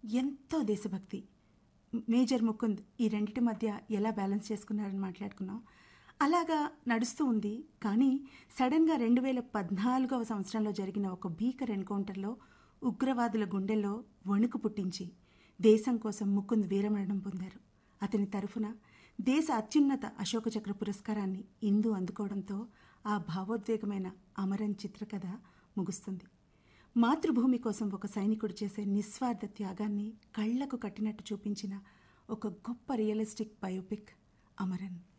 ఎంతో దేశభక్తి మేజర్ ముకుంద్ ఈ రెండిటి మధ్య ఎలా బ్యాలెన్స్ చేసుకున్నారని మాట్లాడుకున్నాం అలాగా నడుస్తూ ఉంది కానీ సడన్గా రెండు వేల పద్నాలుగవ సంవత్సరంలో జరిగిన ఒక భీకర్ ఎన్కౌంటర్లో ఉగ్రవాదుల గుండెల్లో వణుకు పుట్టించి దేశం కోసం ముకుంద్ వీరమరణం పొందారు అతని తరఫున దేశ అత్యున్నత అశోక చక్ర పురస్కారాన్ని ఇందు అందుకోవడంతో ఆ భావోద్వేగమైన అమరన్ చిత్రకథ ముగుస్తుంది మాతృభూమి కోసం ఒక సైనికుడు చేసే నిస్వార్థ త్యాగాన్ని కళ్లకు కట్టినట్టు చూపించిన ఒక గొప్ప రియలిస్టిక్ బయోపిక్ అమరన్